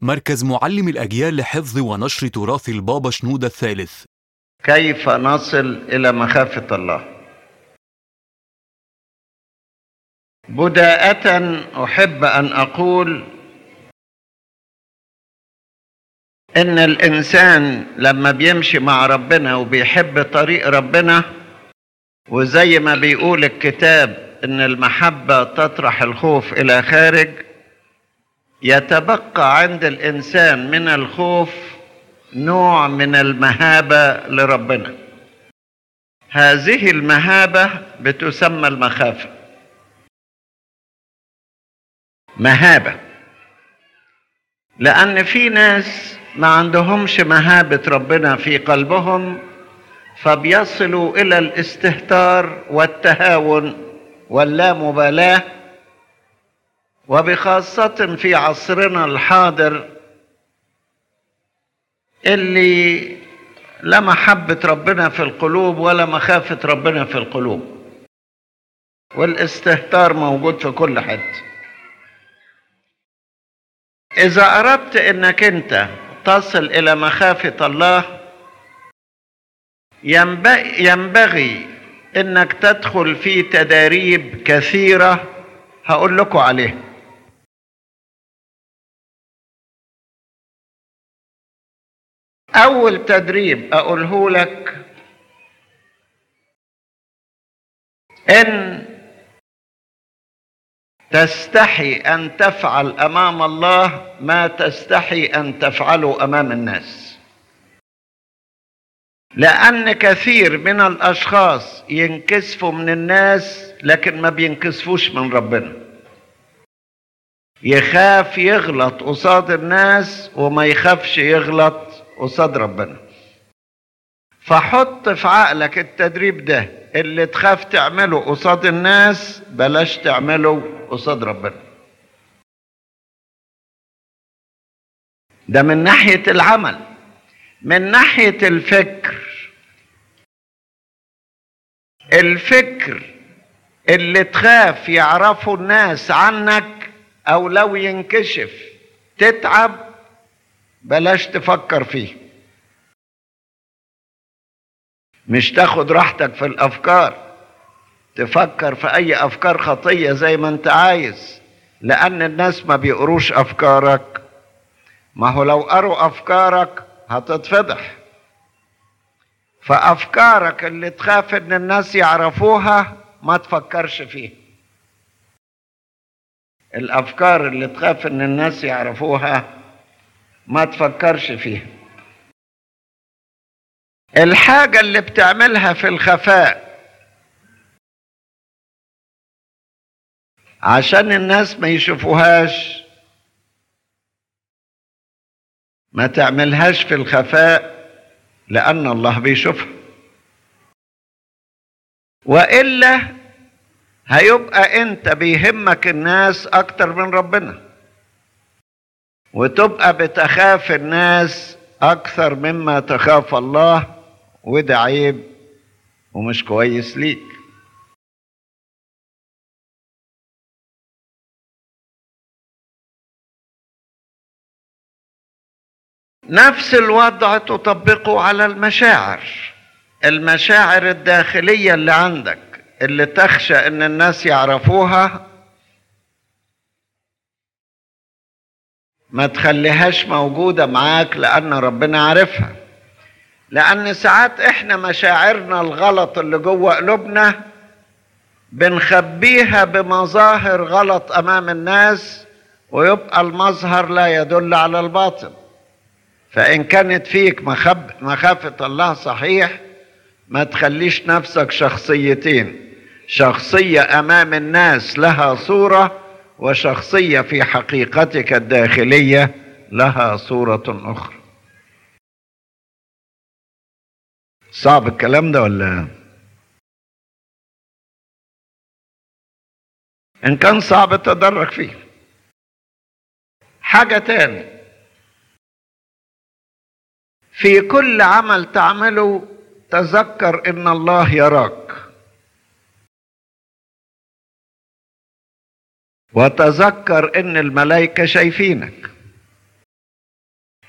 مركز معلم الأجيال لحفظ ونشر تراث البابا شنودة الثالث كيف نصل الى مخافه الله بداءه احب ان اقول ان الانسان لما بيمشي مع ربنا وبيحب طريق ربنا وزي ما بيقول الكتاب ان المحبه تطرح الخوف الى خارج يتبقى عند الانسان من الخوف نوع من المهابه لربنا هذه المهابه بتسمى المخافه مهابه لان في ناس ما عندهمش مهابه ربنا في قلبهم فبيصلوا الى الاستهتار والتهاون واللامبالاه وبخاصه في عصرنا الحاضر اللي لا محبة ربنا في القلوب ولا مخافة ربنا في القلوب والاستهتار موجود في كل حتة إذا أردت إنك أنت تصل إلى مخافة الله ينبغي, ينبغي إنك تدخل في تداريب كثيرة هقول لكم عليها أول تدريب أقوله لك إن تستحي أن تفعل أمام الله ما تستحي أن تفعله أمام الناس لأن كثير من الأشخاص ينكسفوا من الناس لكن ما بينكسفوش من ربنا يخاف يغلط قصاد الناس وما يخافش يغلط قصاد ربنا فحط في عقلك التدريب ده اللي تخاف تعمله قصاد الناس بلاش تعمله قصاد ربنا ده من ناحية العمل من ناحية الفكر الفكر اللي تخاف يعرفوا الناس عنك او لو ينكشف تتعب بلاش تفكر فيه مش تاخد راحتك في الافكار تفكر في اي افكار خطيه زي ما انت عايز لان الناس ما بيقروش افكارك ما هو لو قروا افكارك هتتفضح فافكارك اللي تخاف ان الناس يعرفوها ما تفكرش فيها الافكار اللي تخاف ان الناس يعرفوها ما تفكرش فيها الحاجة اللي بتعملها في الخفاء عشان الناس ما يشوفوهاش ما تعملهاش في الخفاء لأن الله بيشوفها وإلا هيبقى أنت بيهمك الناس أكتر من ربنا وتبقى بتخاف الناس اكثر مما تخاف الله وده عيب ومش كويس ليك نفس الوضع تطبقه على المشاعر المشاعر الداخليه اللي عندك اللي تخشى ان الناس يعرفوها ما تخليهاش موجودة معاك لأن ربنا عارفها لأن ساعات إحنا مشاعرنا الغلط اللي جوه قلوبنا بنخبيها بمظاهر غلط أمام الناس ويبقى المظهر لا يدل على الباطن فإن كانت فيك مخب مخافة الله صحيح ما تخليش نفسك شخصيتين شخصية أمام الناس لها صورة وشخصيه في حقيقتك الداخليه لها صوره اخرى صعب الكلام ده ولا ان كان صعب تدرج فيه حاجه تاني في كل عمل تعمله تذكر ان الله يراك وتذكر ان الملائكه شايفينك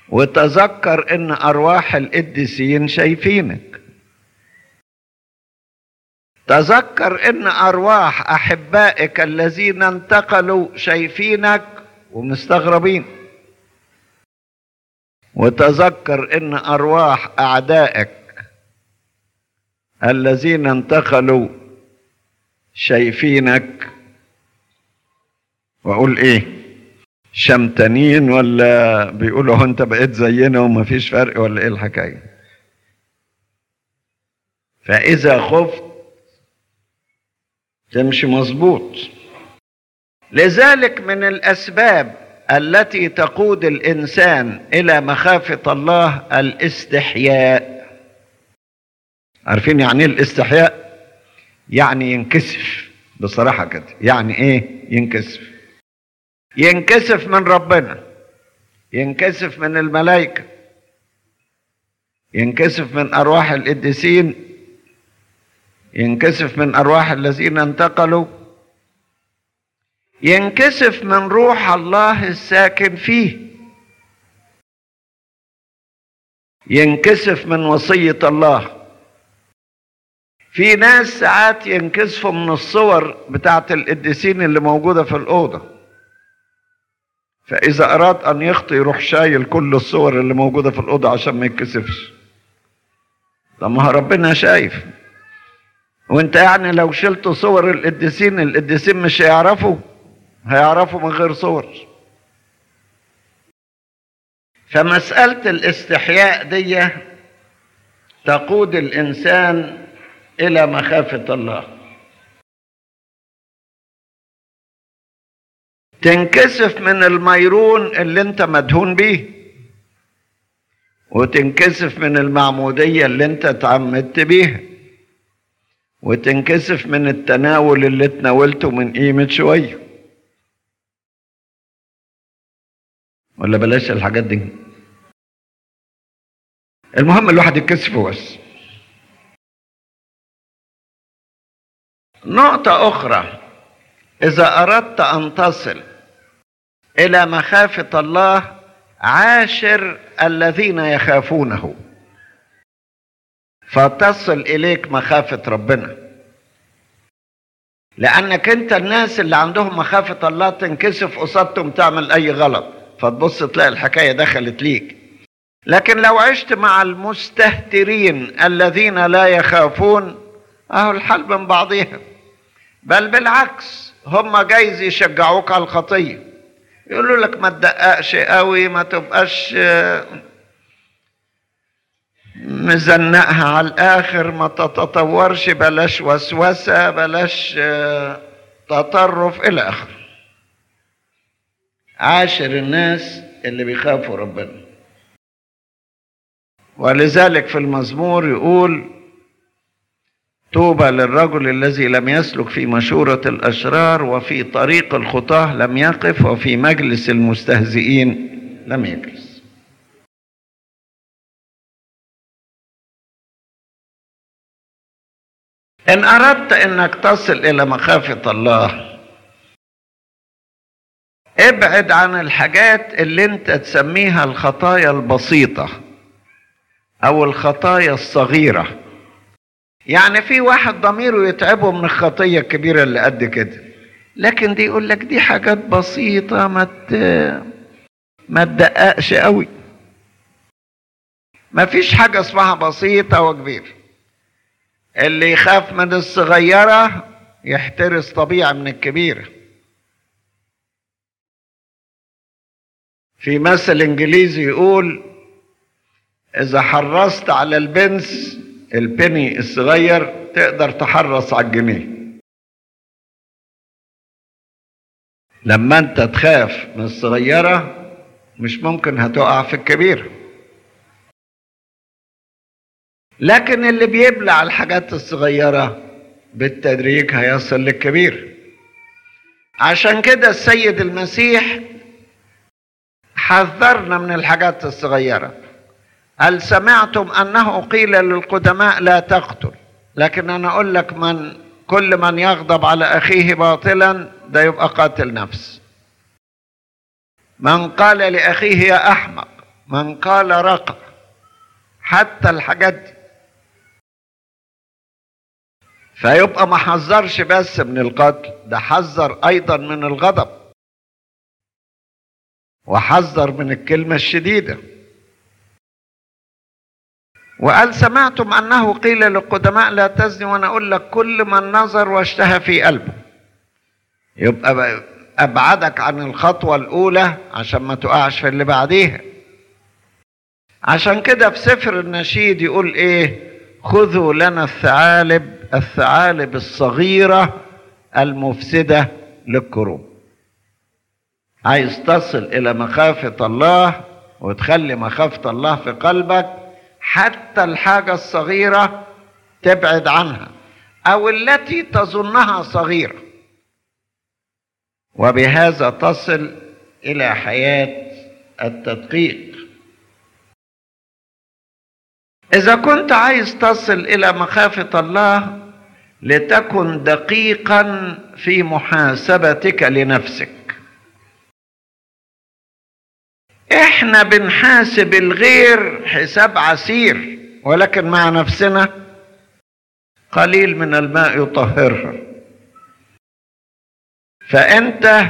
وتذكر ان ارواح القديسين شايفينك تذكر ان ارواح احبائك الذين انتقلوا شايفينك ومستغربين وتذكر ان ارواح اعدائك الذين انتقلوا شايفينك واقول ايه شمتانين ولا بيقولوا انت بقيت زينا ومفيش فرق ولا ايه الحكايه فاذا خفت تمشي مظبوط لذلك من الاسباب التي تقود الانسان الى مخافه الله الاستحياء عارفين يعني ايه الاستحياء يعني ينكسف بصراحه كده يعني ايه ينكسف ينكسف من ربنا ينكسف من الملائكه ينكسف من ارواح القديسين ينكسف من ارواح الذين انتقلوا ينكسف من روح الله الساكن فيه ينكسف من وصيه الله في ناس ساعات ينكسفوا من الصور بتاعت القديسين اللي موجوده في الاوضه فاذا اراد ان يخطي يروح شايل كل الصور اللي موجوده في الاوضه عشان ما يتكسفش طب ما هو ربنا شايف وانت يعني لو شلت صور القديسين القديسين مش هيعرفوا هيعرفوا من غير صور فمسألة الاستحياء دي تقود الإنسان إلى مخافة الله تنكسف من الميرون اللي انت مدهون بيه وتنكسف من المعمودية اللي انت اتعمدت بيها وتنكسف من التناول اللي اتناولته من قيمة شوية ولا بلاش الحاجات دي المهم الواحد يتكسف بس نقطة أخرى إذا أردت أن تصل إلى مخافة الله عاشر الذين يخافونه فتصل إليك مخافة ربنا لأنك أنت الناس اللي عندهم مخافة الله تنكسف قصادهم تعمل أي غلط فتبص تلاقي الحكاية دخلت ليك لكن لو عشت مع المستهترين الذين لا يخافون أهو الحال من بعضهم بل بالعكس هم جايز يشجعوك على الخطية يقولوا لك ما تدققش قوي ما تبقاش مزنقها على الآخر ما تتطورش بلاش وسوسة بلاش تطرف إلى آخره عاشر الناس اللي بيخافوا ربنا ولذلك في المزمور يقول طوبى للرجل الذي لم يسلك في مشورة الأشرار وفي طريق الخطاة لم يقف وفي مجلس المستهزئين لم يجلس إن أردت أنك تصل إلى مخافة الله ابعد عن الحاجات اللي انت تسميها الخطايا البسيطة أو الخطايا الصغيرة يعني في واحد ضميره يتعبه من الخطيه الكبيره اللي قد كده لكن دي يقول لك دي حاجات بسيطه ما ما تدققش قوي ما فيش حاجه اسمها بسيطه وكبيره اللي يخاف من الصغيره يحترس طبيعي من الكبيره في مثل انجليزي يقول اذا حرصت على البنس البني الصغير تقدر تحرص على الجنيه لما انت تخاف من الصغيرة مش ممكن هتقع في الكبيرة لكن اللي بيبلع الحاجات الصغيرة بالتدريج هيصل للكبير عشان كده السيد المسيح حذرنا من الحاجات الصغيره هل سمعتم انه قيل للقدماء لا تقتل لكن انا اقول لك من كل من يغضب على اخيه باطلا ده يبقى قاتل نفس من قال لاخيه يا احمق من قال رقى حتى الحاجات دي فيبقى ما حذرش بس من القتل ده حذر ايضا من الغضب وحذر من الكلمة الشديدة وقال سمعتم انه قيل للقدماء لا تزني وانا اقول لك كل من نظر واشتهى في قلبه يبقى ابعدك عن الخطوة الاولى عشان ما تقعش في اللي بعديها عشان كده في سفر النشيد يقول ايه خذوا لنا الثعالب الثعالب الصغيرة المفسدة للكروب عايز تصل إلى مخافة الله وتخلي مخافة الله في قلبك حتى الحاجة الصغيرة تبعد عنها أو التي تظنها صغيرة وبهذا تصل إلى حياة التدقيق إذا كنت عايز تصل إلى مخافة الله لتكن دقيقا في محاسبتك لنفسك احنا بنحاسب الغير حساب عسير ولكن مع نفسنا قليل من الماء يطهرها فانت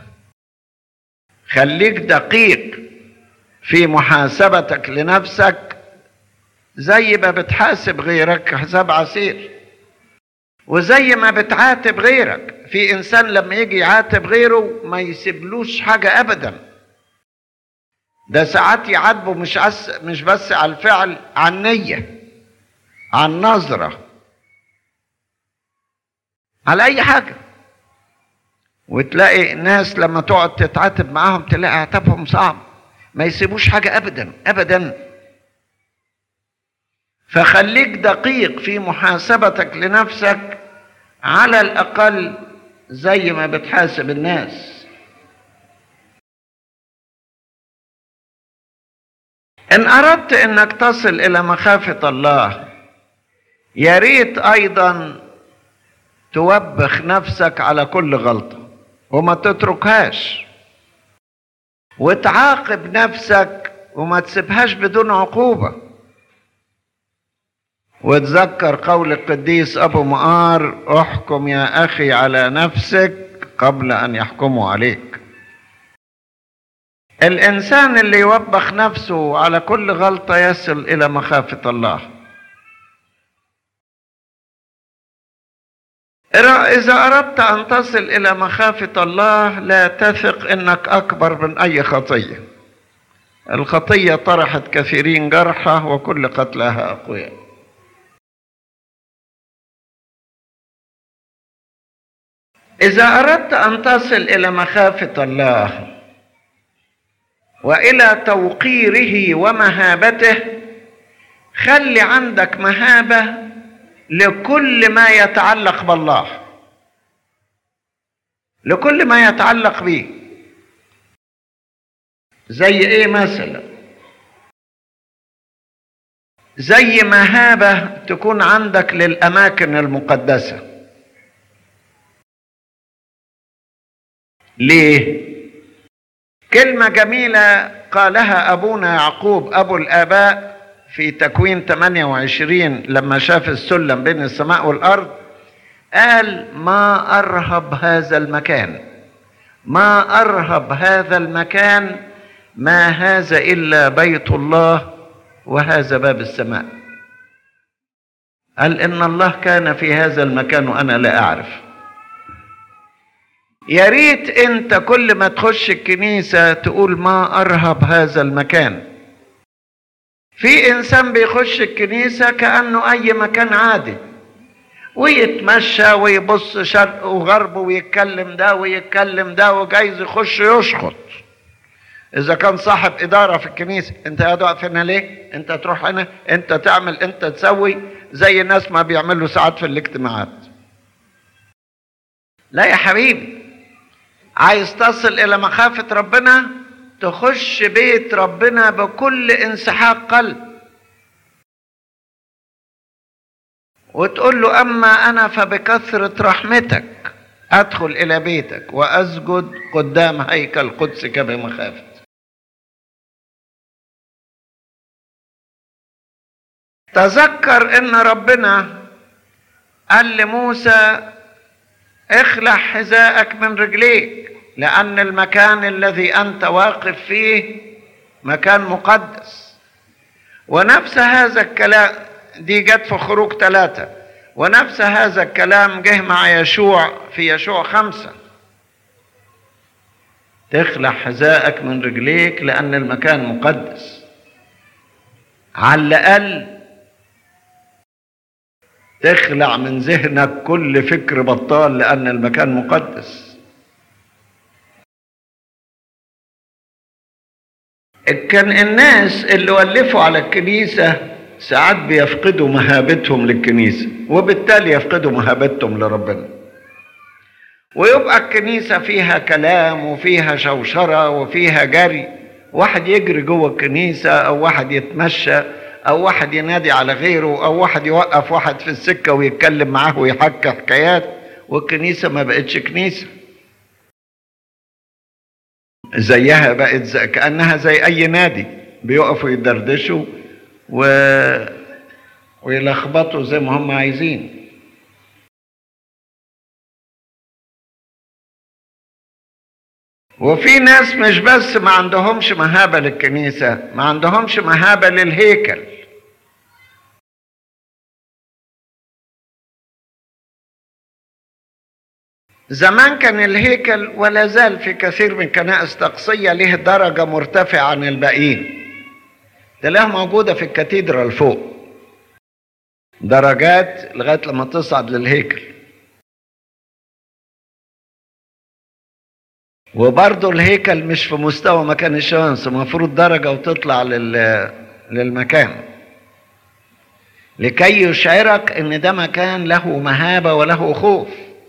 خليك دقيق في محاسبتك لنفسك زي ما بتحاسب غيرك حساب عسير وزي ما بتعاتب غيرك في انسان لما يجي يعاتب غيره ما يسيبلوش حاجه ابدا ده ساعات يعاتبه مش أس مش بس على الفعل عن نيه عن نظره على اي حاجه وتلاقي ناس لما تقعد تتعاتب معاهم تلاقي عتابهم صعب ما يسيبوش حاجه ابدا ابدا فخليك دقيق في محاسبتك لنفسك على الاقل زي ما بتحاسب الناس ان اردت انك تصل الى مخافه الله يا ريت ايضا توبخ نفسك على كل غلطه وما تتركهاش وتعاقب نفسك وما تسيبهاش بدون عقوبه وتذكر قول القديس ابو مقار احكم يا اخي على نفسك قبل ان يحكموا عليك الانسان اللي يوبخ نفسه على كل غلطه يصل الى مخافه الله اذا اردت ان تصل الى مخافه الله لا تثق انك اكبر من اي خطيه الخطيه طرحت كثيرين جرحى وكل قتلها اقوياء إذا أردت أن تصل إلى مخافة الله وإلى توقيره ومهابته خلي عندك مهابة لكل ما يتعلق بالله لكل ما يتعلق به زي ايه مثلا زي مهابة تكون عندك للأماكن المقدسة ليه كلمة جميلة قالها أبونا يعقوب أبو الآباء في تكوين 28 لما شاف السلم بين السماء والأرض قال ما أرهب هذا المكان ما أرهب هذا المكان ما هذا إلا بيت الله وهذا باب السماء قال إن الله كان في هذا المكان وأنا لا أعرف يا ريت انت كل ما تخش الكنيسة تقول ما ارهب هذا المكان في انسان بيخش الكنيسة كأنه اي مكان عادي ويتمشى ويبص شرق وغرب ويتكلم ده ويتكلم ده وجايز يخش يشخط اذا كان صاحب ادارة في الكنيسة انت قاعد واقف هنا ليه انت تروح هنا انت تعمل انت تسوي زي الناس ما بيعملوا ساعات في الاجتماعات لا يا حبيبي عايز تصل الى مخافة ربنا تخش بيت ربنا بكل انسحاق قلب وتقول له اما انا فبكثرة رحمتك ادخل الى بيتك واسجد قدام هيكل قدسك بمخافة تذكر ان ربنا قال لموسى اخلع حذاءك من رجليك لان المكان الذي انت واقف فيه مكان مقدس ونفس هذا الكلام دي جت في خروج ثلاثة ونفس هذا الكلام جه مع يشوع في يشوع خمسة تخلع حذاءك من رجليك لأن المكان مقدس على الأقل تخلع من ذهنك كل فكر بطال لأن المكان مقدس كان الناس اللي ولفوا على الكنيسة ساعات بيفقدوا مهابتهم للكنيسة وبالتالي يفقدوا مهابتهم لربنا ويبقى الكنيسة فيها كلام وفيها شوشرة وفيها جري واحد يجري جوه الكنيسة أو واحد يتمشى أو واحد ينادي على غيره أو واحد يوقف واحد في السكة ويتكلم معاه ويحكي حكايات والكنيسة ما بقتش كنيسة زيها بقت زي كأنها زي أي نادي بيقفوا يدردشوا و... ويلخبطوا زي ما هم عايزين وفي ناس مش بس ما عندهمش مهابة للكنيسة ما عندهمش مهابة للهيكل زمان كان الهيكل ولا زال في كثير من كنائس تقصية له درجة مرتفعة عن الباقيين تلاقيها موجودة في الكاتيدرال فوق درجات لغاية لما تصعد للهيكل وبرضه الهيكل مش في مستوى مكان الشمس المفروض درجة وتطلع لل... للمكان لكي يشعرك ان ده مكان له مهابة وله خوف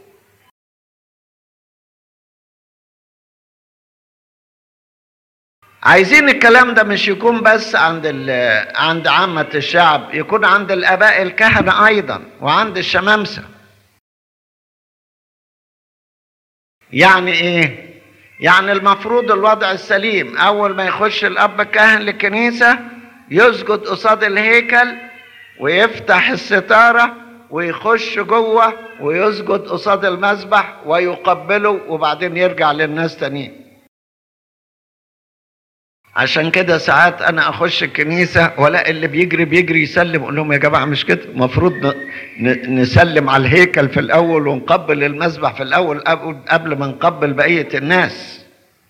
عايزين الكلام ده مش يكون بس عند عند عامة الشعب يكون عند الآباء الكهنة أيضا وعند الشمامسة يعني إيه؟ يعني المفروض الوضع السليم أول ما يخش الأب الكاهن للكنيسة يسجد قصاد الهيكل ويفتح الستارة ويخش جوه ويسجد قصاد المذبح ويقبله وبعدين يرجع للناس تانيين عشان كده ساعات انا اخش الكنيسه ولا اللي بيجري بيجري يسلم اقول لهم يا جماعه مش كده المفروض نسلم على الهيكل في الاول ونقبل المذبح في الاول قبل ما نقبل بقيه الناس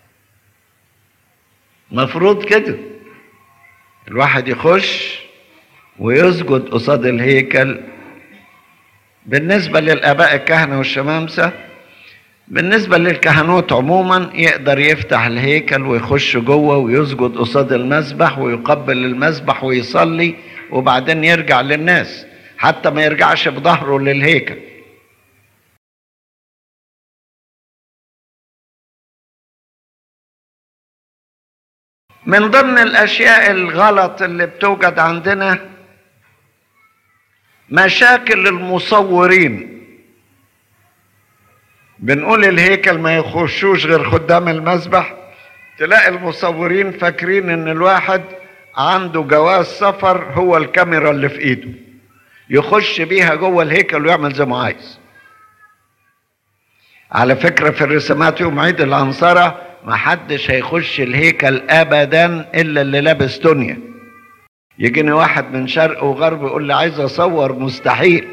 مفروض كده الواحد يخش ويسجد قصاد الهيكل بالنسبه للاباء الكهنه والشمامسه بالنسبة للكهنوت عموما يقدر يفتح الهيكل ويخش جوه ويسجد قصاد المذبح ويقبل المذبح ويصلي وبعدين يرجع للناس حتى ما يرجعش بظهره للهيكل من ضمن الاشياء الغلط اللي بتوجد عندنا مشاكل المصورين بنقول الهيكل ما يخشوش غير خدام المذبح تلاقي المصورين فاكرين ان الواحد عنده جواز سفر هو الكاميرا اللي في ايده يخش بيها جوه الهيكل ويعمل زي ما عايز على فكرة في الرسومات يوم عيد العنصرة ما حدش هيخش الهيكل ابدا الا اللي لابس دنيا يجيني واحد من شرق وغرب يقول لي عايز اصور مستحيل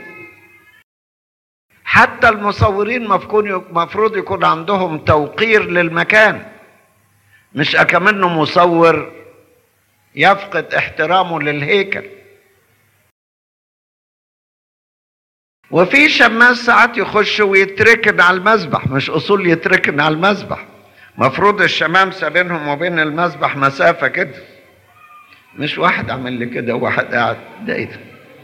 حتى المصورين مفروض يكون عندهم توقير للمكان مش أكمنه مصور يفقد احترامه للهيكل وفي شماس ساعات يخش ويتركن على المذبح مش أصول يتركن على المذبح مفروض الشمامسة بينهم وبين المذبح مسافة كده مش واحد عمل لي كده وواحد قاعد ده ايه ده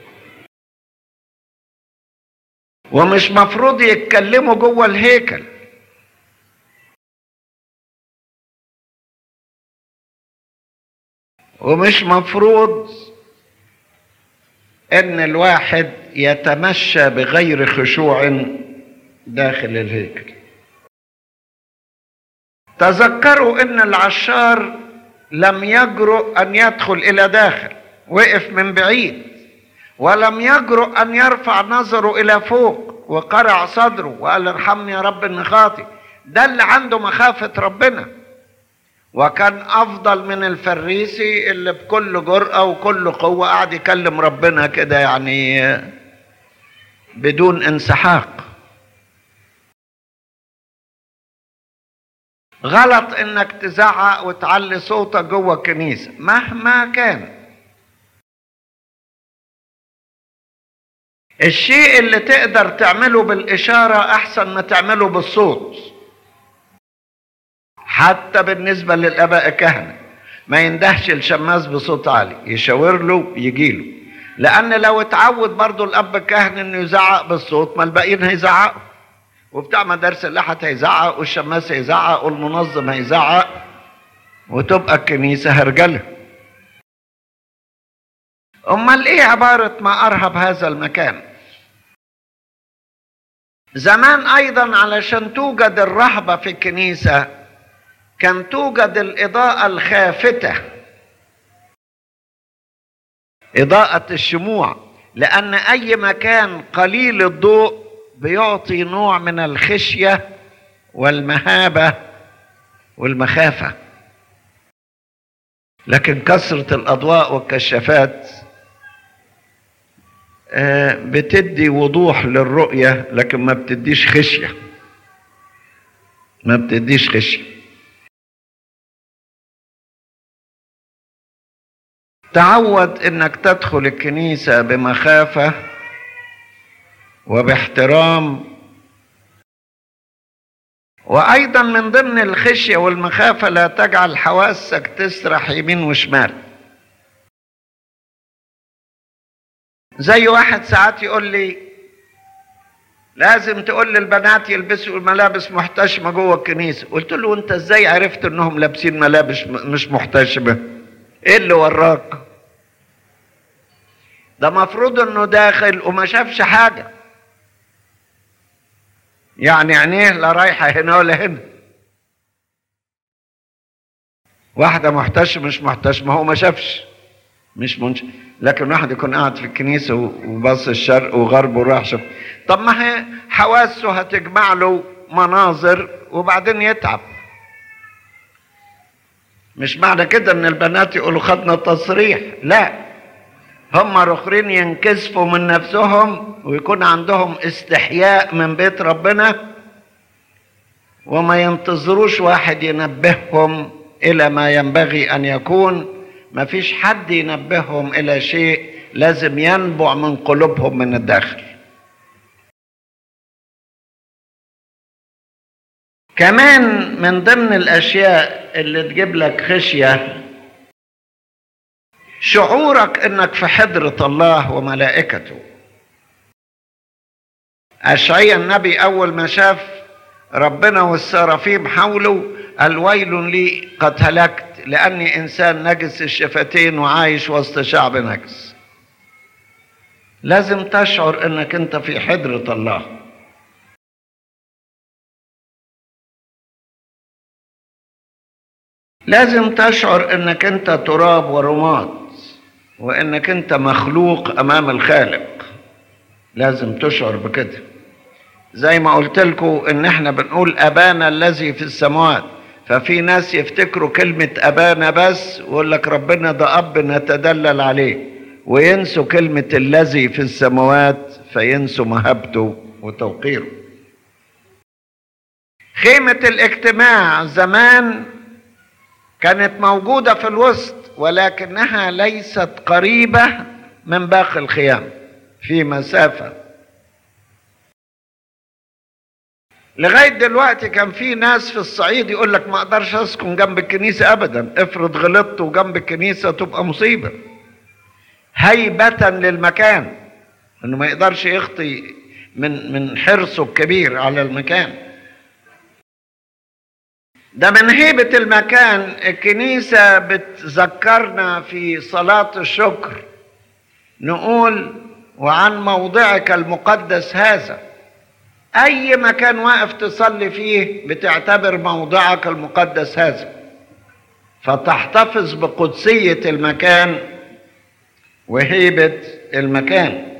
ومش مفروض يتكلموا جوه الهيكل ومش مفروض ان الواحد يتمشى بغير خشوع داخل الهيكل تذكروا ان العشار لم يجرؤ ان يدخل الى داخل وقف من بعيد ولم يجرؤ ان يرفع نظره الى فوق وقرع صدره وقال ارحمني يا رب اني خاطئ ده اللي عنده مخافه ربنا وكان افضل من الفريسي اللي بكل جرأة وكل قوة قاعد يكلم ربنا كده يعني بدون انسحاق غلط انك تزعق وتعلي صوتك جوه الكنيسة مهما كان الشيء اللي تقدر تعمله بالإشارة أحسن ما تعمله بالصوت حتى بالنسبة للآباء الكهنة ما يندهش الشماس بصوت عالي يشاور له يجي له لأن لو اتعود برضه الأب الكاهن إنه يزعق بالصوت ما الباقيين هيزعقوا وبتاع مدارس الأحد هيزعق والشماس هيزعق والمنظم هيزعق وتبقى الكنيسة هرجلة أمال إيه عبارة ما أرهب هذا المكان زمان أيضا علشان توجد الرهبة في الكنيسة كان توجد الإضاءة الخافتة إضاءة الشموع لأن أي مكان قليل الضوء بيعطي نوع من الخشية والمهابة والمخافة لكن كثرة الأضواء والكشافات بتدي وضوح للرؤية لكن ما بتديش خشية ما بتديش خشية تعود انك تدخل الكنيسة بمخافة وباحترام وايضا من ضمن الخشية والمخافة لا تجعل حواسك تسرح يمين وشمال زي واحد ساعات يقول لي لازم تقول للبنات يلبسوا ملابس محتشمة جوه الكنيسة قلت له انت ازاي عرفت انهم لابسين ملابس مش محتشمة ايه اللي وراك ده مفروض انه داخل وما شافش حاجة يعني عينيه لا رايحة هنا ولا هنا واحدة محتشمة مش محتشمة هو ما شافش مش منش لكن واحد يكون قاعد في الكنيسة وباص الشرق وغرب وراح شوف طب ما هي حواسه هتجمع له مناظر وبعدين يتعب مش معنى كده ان البنات يقولوا خدنا تصريح لا هم رخرين ينكسفوا من نفسهم ويكون عندهم استحياء من بيت ربنا وما ينتظروش واحد ينبههم الى ما ينبغي ان يكون ما فيش حد ينبههم الى شيء لازم ينبع من قلوبهم من الداخل كمان من ضمن الاشياء اللي تجيب لك خشيه شعورك انك في حضره الله وملائكته اشعيا النبي اول ما شاف ربنا والسرافيم حوله قال ويل لي قد هلكت لاني انسان نجس الشفتين وعايش وسط شعب نجس لازم تشعر انك انت في حضره الله لازم تشعر انك انت تراب ورماد وانك انت مخلوق امام الخالق لازم تشعر بكده زي ما قلت لكم ان احنا بنقول ابانا الذي في السماوات ففي ناس يفتكروا كلمة ابانا بس ويقول لك ربنا ده اب نتدلل عليه وينسوا كلمة الذي في السماوات فينسوا مهابته وتوقيره خيمة الاجتماع زمان كانت موجودة في الوسط ولكنها ليست قريبة من باقي الخيام في مسافة لغاية دلوقتي كان في ناس في الصعيد يقول لك ما اقدرش اسكن جنب الكنيسة ابدا افرض غلطت وجنب الكنيسة تبقى مصيبة هيبة للمكان انه ما يقدرش يخطي من من حرصه الكبير على المكان ده من هيبة المكان الكنيسة بتذكرنا في صلاة الشكر نقول وعن موضعك المقدس هذا أي مكان واقف تصلي فيه بتعتبر موضعك المقدس هذا فتحتفظ بقدسية المكان وهيبة المكان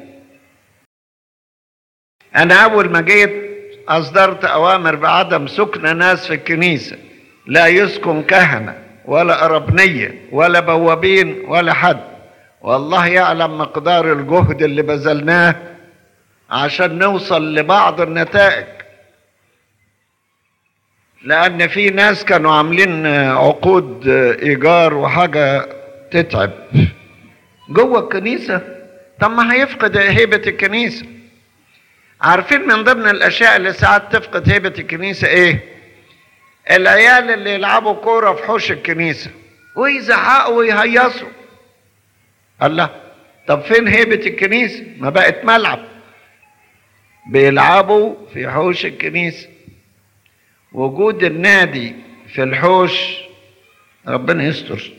انا اول ما جيت اصدرت اوامر بعدم سكن ناس في الكنيسه لا يسكن كهنه ولا اربنيه ولا بوابين ولا حد والله يعلم مقدار الجهد اللي بذلناه عشان نوصل لبعض النتائج لان في ناس كانوا عاملين عقود ايجار وحاجه تتعب جوه الكنيسه طب ما هيفقد هيبه الكنيسه عارفين من ضمن الاشياء اللي ساعات تفقد هيبه الكنيسه ايه العيال اللي يلعبوا كوره في حوش الكنيسه ويزعقوا ويهيصوا الله طب فين هيبه الكنيسه ما بقت ملعب بيلعبوا في حوش الكنيسه وجود النادي في الحوش ربنا يستر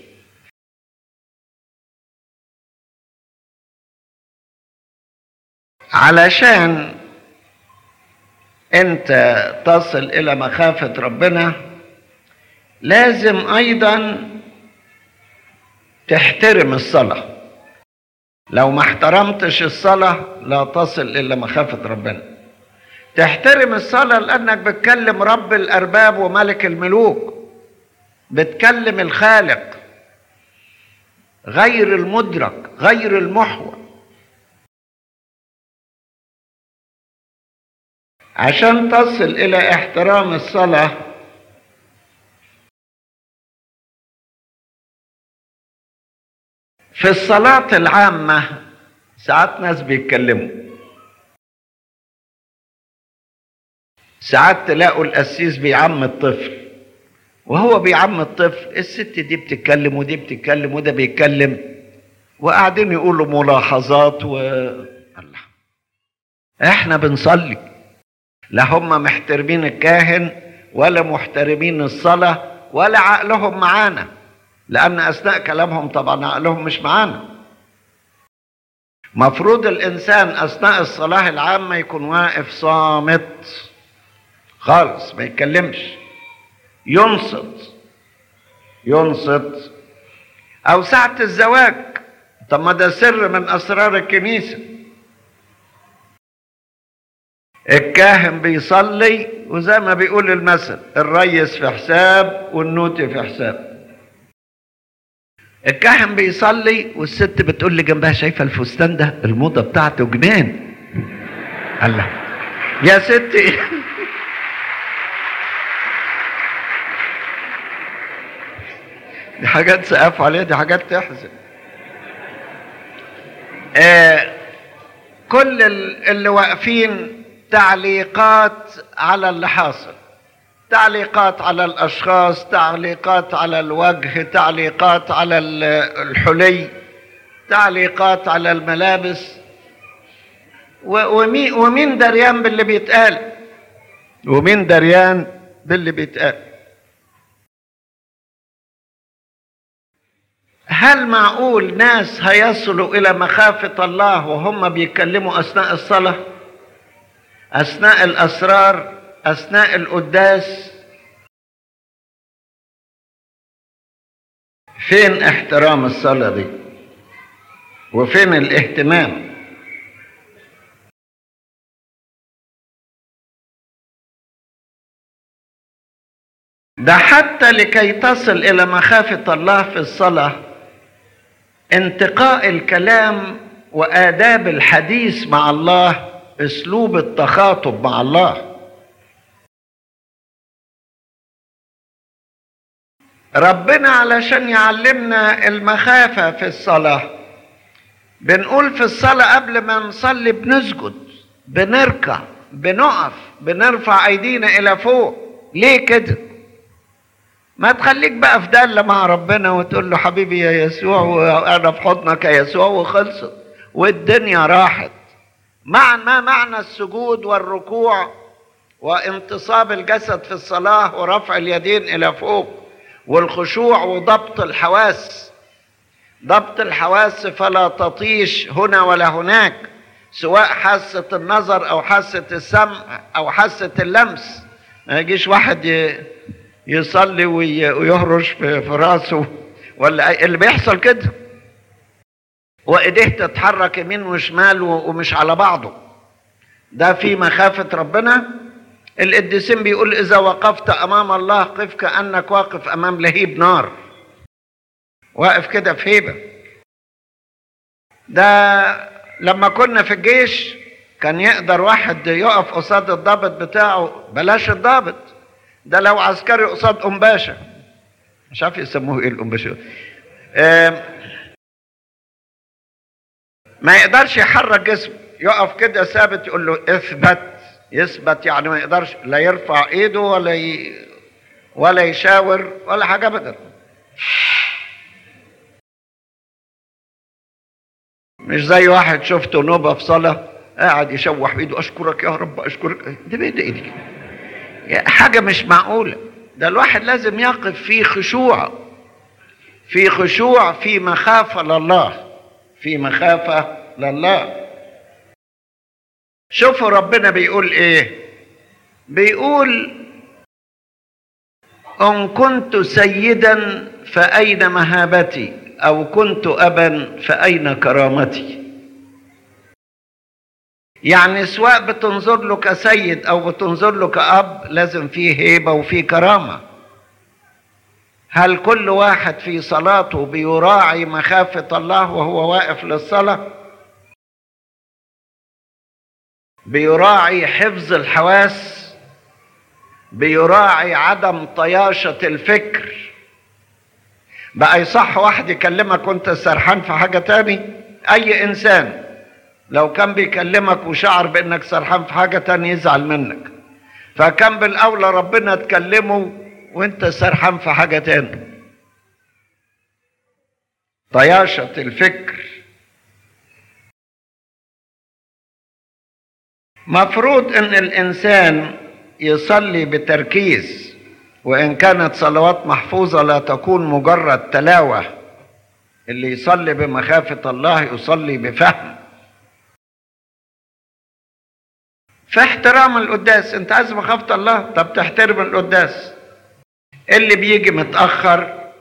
علشان انت تصل الى مخافه ربنا لازم ايضا تحترم الصلاه لو ما احترمتش الصلاه لا تصل الى مخافه ربنا تحترم الصلاه لانك بتكلم رب الارباب وملك الملوك بتكلم الخالق غير المدرك غير المحور عشان تصل الى احترام الصلاه في الصلاه العامه ساعات ناس بيتكلموا ساعات تلاقوا القسيس بيعم الطفل وهو بيعم الطفل الست دي بتتكلم ودي بتتكلم وده بيتكلم وقاعدين يقولوا ملاحظات و الله احنا بنصلي لا هم محترمين الكاهن ولا محترمين الصلاة ولا عقلهم معانا لأن أثناء كلامهم طبعا عقلهم مش معانا مفروض الإنسان أثناء الصلاة العامة يكون واقف صامت خالص ما يتكلمش ينصت ينصت أو ساعة الزواج طب ما ده سر من أسرار الكنيسة الكاهن بيصلي وزي ما بيقول المثل الريس في حساب والنوتي في حساب الكاهن بيصلي والست بتقول لي جنبها شايفه الفستان ده الموضه بتاعته جنان الله يا ستي دي حاجات سقف عليها دي حاجات تحزن آه كل اللي واقفين تعليقات على اللي حاصل تعليقات على الاشخاص تعليقات على الوجه تعليقات على الحلي تعليقات على الملابس ومين ومين دريان باللي بيتقال ومين دريان باللي بيتقال هل معقول ناس هيصلوا الى مخافه الله وهم بيتكلموا اثناء الصلاه اثناء الاسرار اثناء القداس فين احترام الصلاه دي وفين الاهتمام ده حتى لكي تصل الى مخافه الله في الصلاه انتقاء الكلام واداب الحديث مع الله اسلوب التخاطب مع الله ربنا علشان يعلمنا المخافة في الصلاة بنقول في الصلاة قبل ما نصلي بنسجد بنركع بنقف بنرفع ايدينا الى فوق ليه كده ما تخليك بقى في دالة مع ربنا وتقول له حبيبي يا يسوع وانا في حضنك يا يسوع وخلصت والدنيا راحت مع ما معنى السجود والركوع وانتصاب الجسد في الصلاة ورفع اليدين إلى فوق والخشوع وضبط الحواس ضبط الحواس فلا تطيش هنا ولا هناك سواء حاسة النظر أو حاسة السمع أو حاسة اللمس ما يجيش واحد يصلي ويهرش في راسه ولا اللي بيحصل كده وايديه تتحرك يمين وشمال ومش على بعضه ده في مخافة ربنا القديسين بيقول إذا وقفت أمام الله قف كأنك واقف أمام لهيب نار واقف كده في هيبة ده لما كنا في الجيش كان يقدر واحد يقف قصاد الضابط بتاعه بلاش الضابط ده لو عسكري قصاد أم باشا مش عارف يسموه ايه الأم باشا ما يقدرش يحرك جسمه يقف كده ثابت يقول له اثبت يثبت يعني ما يقدرش لا يرفع ايده ولا ي... ولا يشاور ولا حاجه ابدا مش زي واحد شفته نوبه في صلاه قاعد يشوح بايده اشكرك يا رب اشكرك دي بايد ايدي حاجه مش معقوله ده الواحد لازم يقف في خشوع في خشوع في مخافه لله في مخافه لله شوفوا ربنا بيقول ايه بيقول ان كنت سيدا فاين مهابتي او كنت ابا فاين كرامتي يعني سواء بتنظر له كسيد او بتنظر له كاب لازم فيه هيبه وفيه كرامه هل كل واحد في صلاته بيراعي مخافه الله وهو واقف للصلاه بيراعي حفظ الحواس بيراعي عدم طياشة الفكر بقى يصح واحد يكلمك وانت سرحان في حاجة تاني اي انسان لو كان بيكلمك وشعر بانك سرحان في حاجة تاني يزعل منك فكان بالاولى ربنا تكلمه وانت سرحان في حاجة تاني طياشة الفكر مفروض ان الانسان يصلي بتركيز وان كانت صلوات محفوظه لا تكون مجرد تلاوه اللي يصلي بمخافه الله يصلي بفهم فاحترام القداس انت عايز مخافه الله طب تحترم القداس اللي بيجي متاخر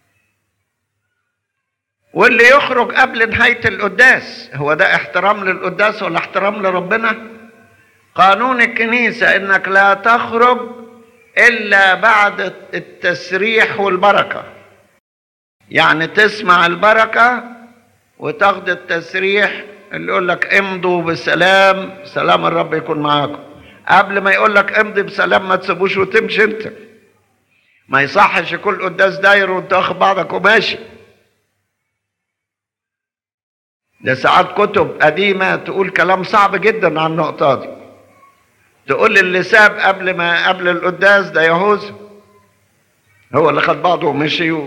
واللي يخرج قبل نهايه القداس هو ده احترام للقداس ولا احترام لربنا قانون الكنيسة انك لا تخرج الا بعد التسريح والبركة يعني تسمع البركة وتاخد التسريح اللي يقول لك امضوا بسلام سلام الرب يكون معاكم قبل ما يقول لك امضي بسلام ما تسيبوش وتمشي انت ما يصحش يكون قداس داير وانت واخد بعضك وماشي ده ساعات كتب قديمة تقول كلام صعب جدا عن النقطة دي تقول اللي ساب قبل ما قبل القداس ده يهوذا هو اللي خد بعضه ومشي و...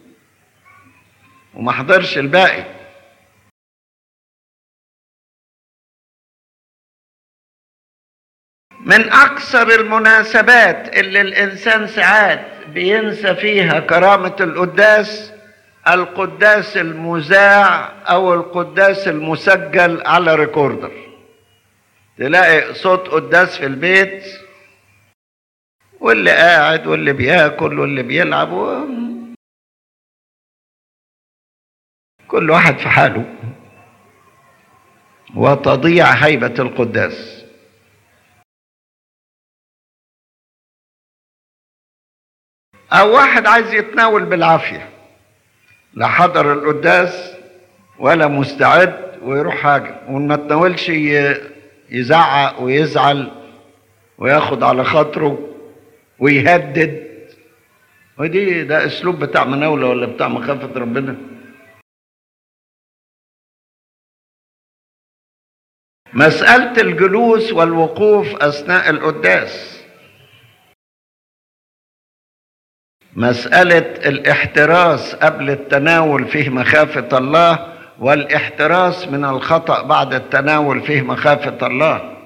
وما حضرش الباقي من اكثر المناسبات اللي الانسان ساعات بينسى فيها كرامه القداس القداس المذاع او القداس المسجل على ريكوردر تلاقي صوت قداس في البيت واللي قاعد واللي بياكل واللي بيلعب و... كل واحد في حاله وتضيع هيبة القداس أو واحد عايز يتناول بالعافية لا حضر القداس ولا مستعد ويروح حاجة وما تناولش يزعق ويزعل وياخد على خاطره ويهدد ودي ده اسلوب بتاع مناولة ولا بتاع مخافة ربنا مسألة الجلوس والوقوف أثناء القداس مسألة الاحتراس قبل التناول فيه مخافة الله والاحتراس من الخطأ بعد التناول فيه مخافة الله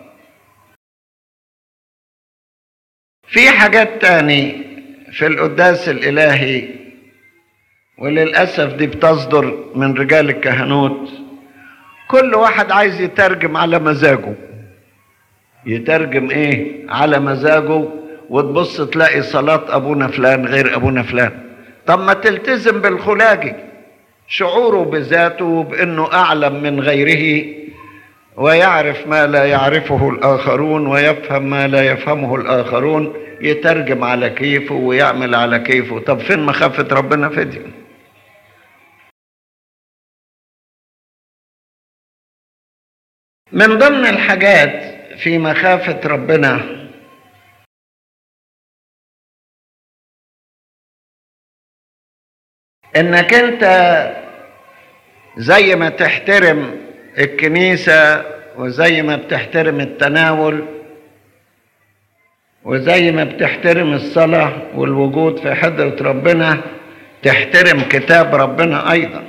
في حاجات تاني في القداس الإلهي وللأسف دي بتصدر من رجال الكهنوت كل واحد عايز يترجم على مزاجه يترجم ايه على مزاجه وتبص تلاقي صلاة أبونا فلان غير أبونا فلان طب ما تلتزم بالخلاجي شعوره بذاته بانه اعلم من غيره ويعرف ما لا يعرفه الاخرون ويفهم ما لا يفهمه الاخرون يترجم على كيفه ويعمل على كيفه طب فين مخافه ربنا في دي من ضمن الحاجات في مخافه ربنا انك انت زي ما تحترم الكنيسة وزي ما بتحترم التناول وزي ما بتحترم الصلاة والوجود في حضرة ربنا تحترم كتاب ربنا أيضا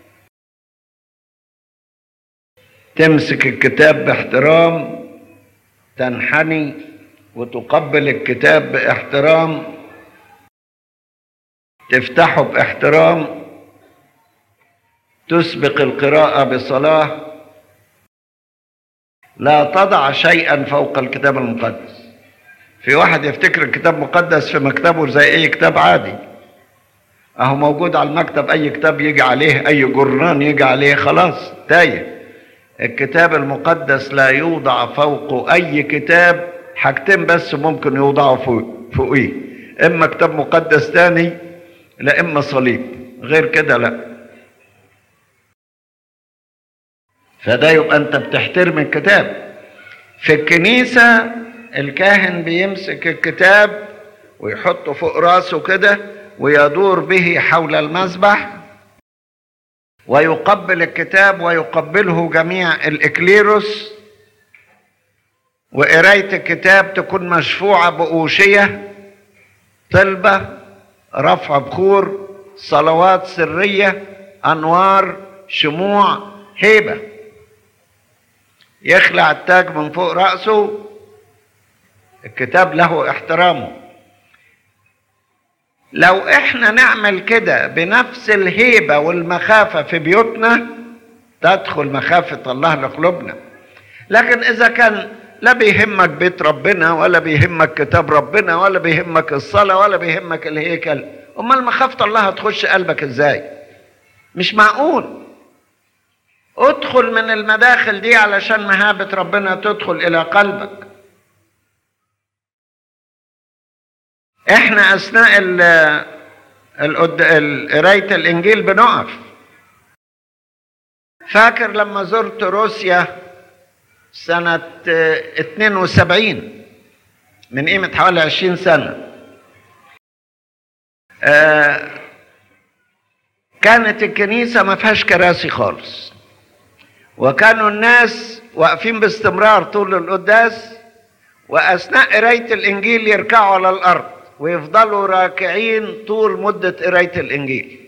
تمسك الكتاب باحترام تنحني وتقبل الكتاب باحترام تفتحه باحترام تسبق القراءة بصلاة لا تضع شيئا فوق الكتاب المقدس في واحد يفتكر الكتاب مقدس في مكتبه زي اي كتاب عادي اهو موجود على المكتب اي كتاب يجي عليه اي جرنان يجي عليه خلاص تايه الكتاب المقدس لا يوضع فوق اي كتاب حاجتين بس ممكن يوضعوا فوق فوقيه اما كتاب مقدس تاني لا اما صليب غير كده لا فده يبقى انت بتحترم الكتاب في الكنيسة الكاهن بيمسك الكتاب ويحطه فوق راسه كده ويدور به حول المذبح ويقبل الكتاب ويقبله جميع الإكليروس وقراية الكتاب تكون مشفوعة بأوشية طلبة رفع بخور صلوات سرية أنوار شموع هيبة يخلع التاج من فوق رأسه الكتاب له احترامه لو احنا نعمل كده بنفس الهيبة والمخافة في بيوتنا تدخل مخافة الله لقلوبنا لكن إذا كان لا بيهمك بيت ربنا ولا بيهمك كتاب ربنا ولا بيهمك الصلاة ولا بيهمك الهيكل أمال مخافة الله هتخش قلبك إزاي مش معقول ادخل من المداخل دي علشان مهابة ربنا تدخل إلى قلبك احنا اثناء ال ال قرايه الانجيل بنقف فاكر لما زرت روسيا سنة 72 من قيمة حوالي 20 سنة آه كانت الكنيسة ما فيهاش كراسي خالص وكانوا الناس واقفين باستمرار طول القداس واثناء قرايه الانجيل يركعوا على الارض ويفضلوا راكعين طول مده قرايه الانجيل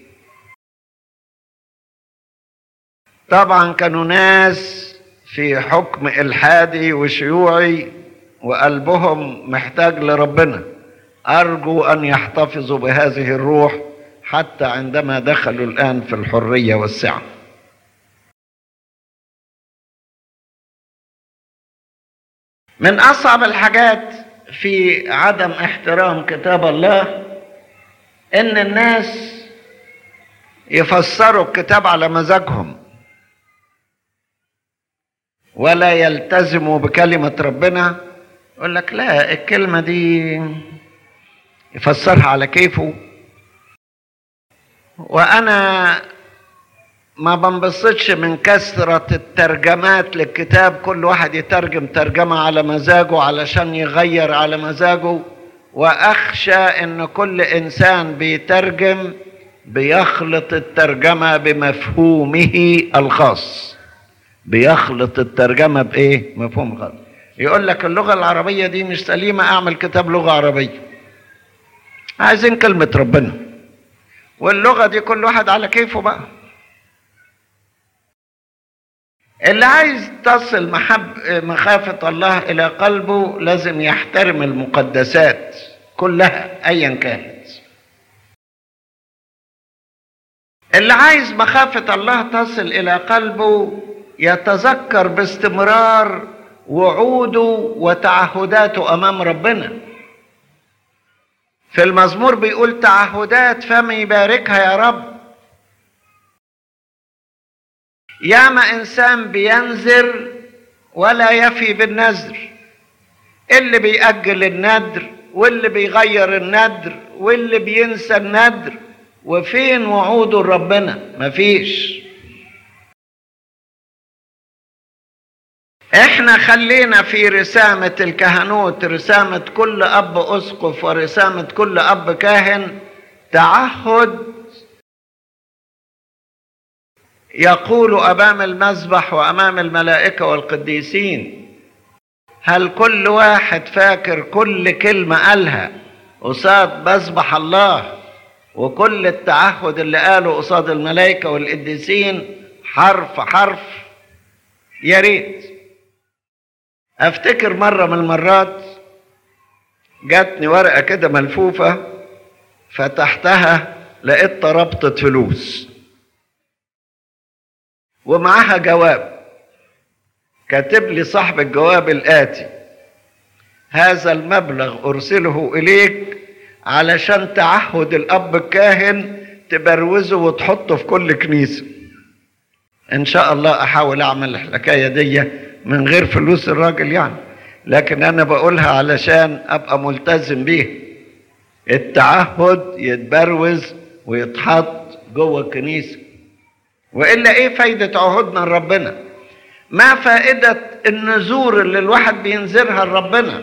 طبعا كانوا ناس في حكم الحادي وشيوعي وقلبهم محتاج لربنا ارجو ان يحتفظوا بهذه الروح حتى عندما دخلوا الان في الحريه والسعه من اصعب الحاجات في عدم احترام كتاب الله ان الناس يفسروا الكتاب على مزاجهم ولا يلتزموا بكلمة ربنا يقول لك لا الكلمة دي يفسرها على كيفه وأنا ما بنبسطش من كثرة الترجمات للكتاب كل واحد يترجم ترجمة على مزاجه علشان يغير على مزاجه وأخشى إن كل إنسان بيترجم بيخلط الترجمة بمفهومه الخاص بيخلط الترجمة بإيه؟ مفهوم خاص يقول لك اللغة العربية دي مش سليمة أعمل كتاب لغة عربية عايزين كلمة ربنا واللغة دي كل واحد على كيفه بقى اللي عايز تصل محب مخافة الله إلى قلبه لازم يحترم المقدسات كلها أيا كانت اللي عايز مخافة الله تصل إلى قلبه يتذكر باستمرار وعوده وتعهداته أمام ربنا في المزمور بيقول تعهدات فم يباركها يا رب ياما انسان بينذر ولا يفي بالنذر اللي بيأجل النذر واللي بيغير النذر واللي بينسى النذر وفين وعوده لربنا مفيش احنا خلينا في رسامة الكهنوت رسامة كل اب اسقف ورسامة كل اب كاهن تعهد يقول امام المذبح وامام الملائكة والقديسين هل كل واحد فاكر كل كلمة قالها قصاد مذبح الله وكل التعهد اللي قاله قصاد الملائكة والقديسين حرف حرف يا ريت افتكر مرة من المرات جاتني ورقة كده ملفوفة فتحتها لقيت ربطة فلوس ومعاها جواب كاتب لي صاحب الجواب الآتي هذا المبلغ أرسله إليك علشان تعهد الأب الكاهن تبروزه وتحطه في كل كنيسة إن شاء الله أحاول أعمل الحكاية دي من غير فلوس الراجل يعني لكن أنا بقولها علشان أبقى ملتزم بيها التعهد يتبروز ويتحط جوه الكنيسة وإلا إيه فايدة عهودنا لربنا ما فائدة النذور اللي الواحد بينذرها لربنا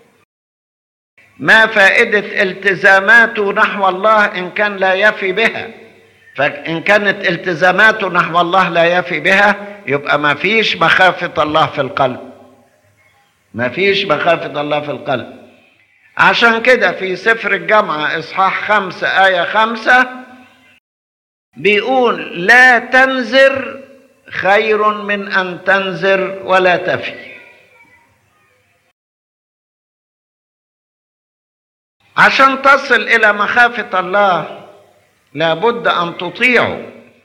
ما فائدة التزاماته نحو الله إن كان لا يفي بها فإن كانت التزاماته نحو الله لا يفي بها يبقى ما فيش مخافة الله في القلب ما فيش مخافة الله في القلب عشان كده في سفر الجامعة إصحاح خمسة آية خمسة بيقول لا تنذر خير من أن تنذر ولا تفي عشان تصل إلى مخافة الله لابد أن تطيعه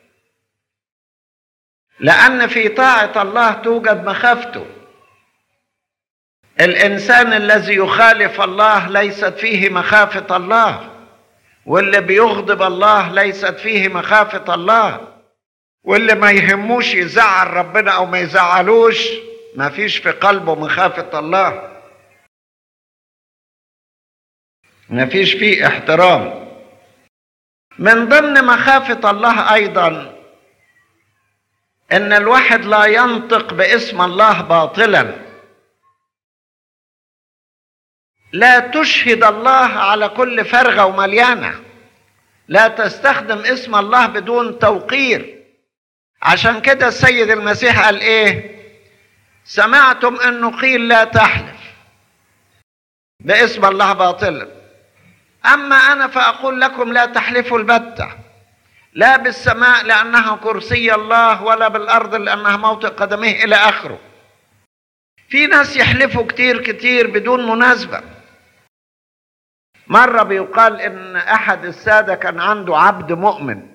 لأن في طاعة الله توجد مخافته الإنسان الذي يخالف الله ليست فيه مخافة الله واللي بيغضب الله ليست فيه مخافة الله واللي ما يهموش يزعل ربنا أو ما يزعلوش ما فيش في قلبه مخافة الله ما فيش فيه احترام من ضمن مخافة الله أيضا ان الواحد لا ينطق باسم الله باطلا لا تشهد الله على كل فرغه ومليانه لا تستخدم اسم الله بدون توقير عشان كده السيد المسيح قال ايه سمعتم انه قيل لا تحلف باسم الله باطلا اما انا فاقول لكم لا تحلفوا البته لا بالسماء لأنها كرسي الله ولا بالأرض لأنها موطئ قدميه إلى آخره في ناس يحلفوا كتير كتير بدون مناسبة مرة بيقال إن أحد السادة كان عنده عبد مؤمن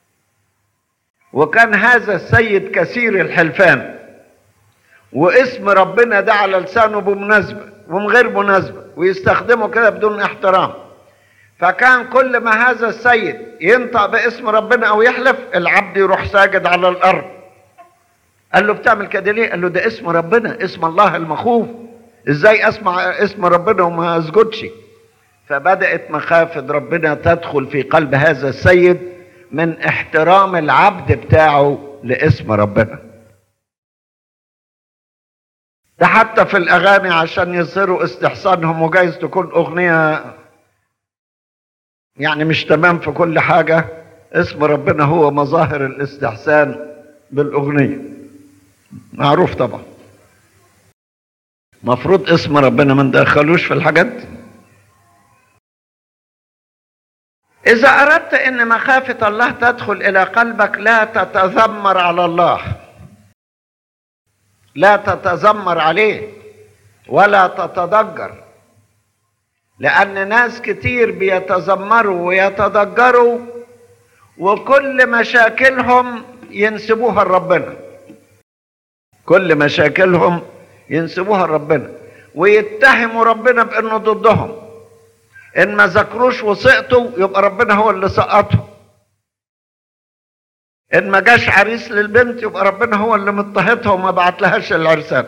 وكان هذا السيد كثير الحلفان واسم ربنا ده على لسانه بمناسبة ومن غير مناسبة ويستخدمه كده بدون احترام فكان كل ما هذا السيد ينطق باسم ربنا او يحلف العبد يروح ساجد على الارض قال له بتعمل كده ليه قال له ده اسم ربنا اسم الله المخوف ازاي اسمع اسم ربنا وما اسجدش فبدات مخافه ربنا تدخل في قلب هذا السيد من احترام العبد بتاعه لاسم ربنا ده حتى في الاغاني عشان يظهروا استحسانهم وجايز تكون اغنيه يعني مش تمام في كل حاجة اسم ربنا هو مظاهر الاستحسان بالأغنية معروف طبعا مفروض اسم ربنا ما ندخلوش في الحاجات دي إذا أردت أن مخافة الله تدخل إلى قلبك لا تتذمر على الله لا تتذمر عليه ولا تتضجر لأن ناس كتير بيتذمروا ويتضجروا وكل مشاكلهم ينسبوها لربنا كل مشاكلهم ينسبوها لربنا ويتهموا ربنا بأنه ضدهم إن ما ذكروش وسقطوا يبقى ربنا هو اللي سقطهم ان ما جاش عريس للبنت يبقى ربنا هو اللي مضطهدها وما بعت لهاش العرسان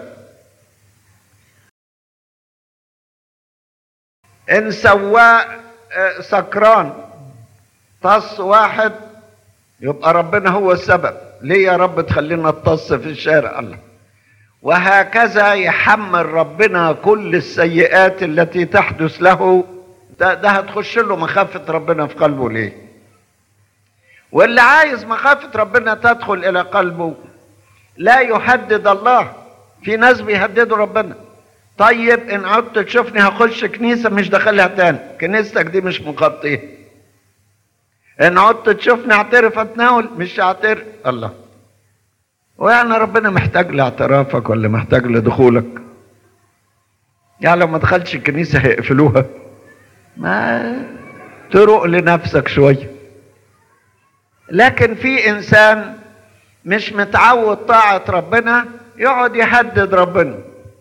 ان سواق آه، سكران طص واحد يبقى ربنا هو السبب ليه يا رب تخلينا نطص في الشارع الله وهكذا يحمل ربنا كل السيئات التي تحدث له ده, ده هتخش له مخافة ربنا في قلبه ليه واللي عايز مخافة ربنا تدخل إلى قلبه لا يهدد الله في ناس بيهددوا ربنا طيب إن عدت تشوفني هخش كنيسة مش داخلها تاني كنيستك دي مش مغطية إن عدت تشوفني اعترف أتناول مش اعترف الله ويعني ربنا محتاج لاعترافك ولا محتاج لدخولك يعني لو ما دخلتش الكنيسة هيقفلوها ما تروق لنفسك شويه لكن في انسان مش متعود طاعة ربنا يقعد يهدد ربنا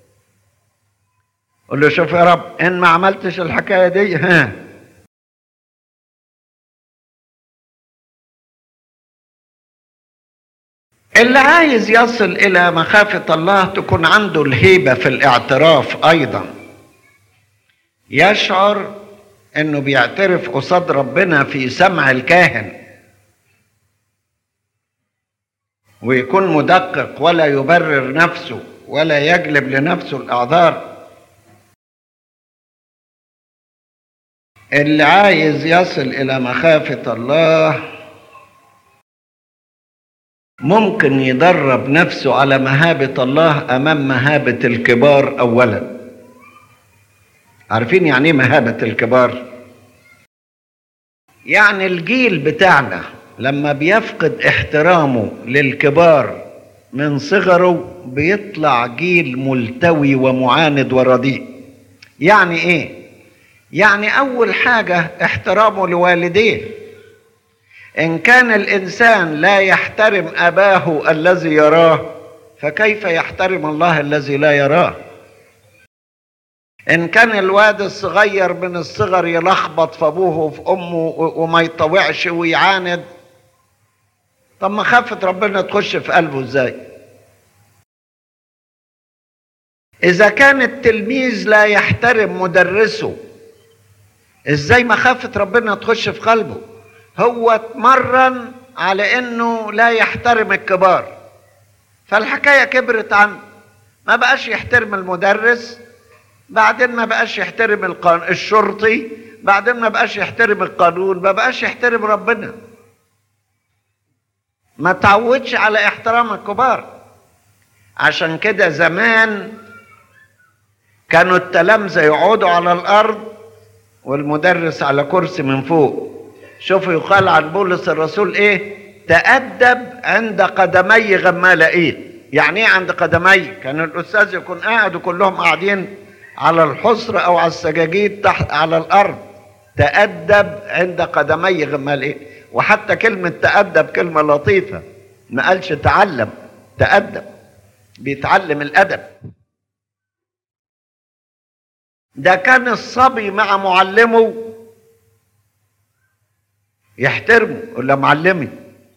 قول له شوف يا رب ان ما عملتش الحكاية دي ها اللي عايز يصل الى مخافة الله تكون عنده الهيبة في الاعتراف ايضا يشعر انه بيعترف قصاد ربنا في سمع الكاهن ويكون مدقق ولا يبرر نفسه ولا يجلب لنفسه الاعذار اللي عايز يصل الى مخافه الله ممكن يدرب نفسه على مهابه الله امام مهابه الكبار اولا عارفين يعني ايه مهابه الكبار يعني الجيل بتاعنا لما بيفقد احترامه للكبار من صغره بيطلع جيل ملتوي ومعاند ورديء يعني ايه يعني اول حاجه احترامه لوالديه ان كان الانسان لا يحترم اباه الذي يراه فكيف يحترم الله الذي لا يراه ان كان الواد الصغير من الصغر يلخبط في ابوه وفي امه وما يطوعش ويعاند طب مخافة ربنا تخش في قلبه ازاي اذا كان التلميذ لا يحترم مدرسه ازاي مخافة ربنا تخش في قلبه هو اتمرن على انه لا يحترم الكبار فالحكاية كبرت عنه ما بقاش يحترم المدرس بعدين ما بقاش يحترم القان... الشرطي بعدين ما بقاش يحترم القانون ما بقاش يحترم ربنا ما تعودش على احترام الكبار عشان كده زمان كانوا التلامذة يقعدوا على الأرض والمدرس على كرسي من فوق شوفوا يقال عن بولس الرسول ايه تأدب عند قدمي غمال ايه يعني ايه عند قدمي كان الأستاذ يكون قاعد وكلهم قاعدين على الحصر أو على السجاجيد تحت على الأرض تأدب عند قدمي غمال ايه وحتى كلمة تأدب كلمة لطيفة ما قالش تعلم تأدب بيتعلم الأدب ده كان الصبي مع معلمه يحترمه ولا معلمي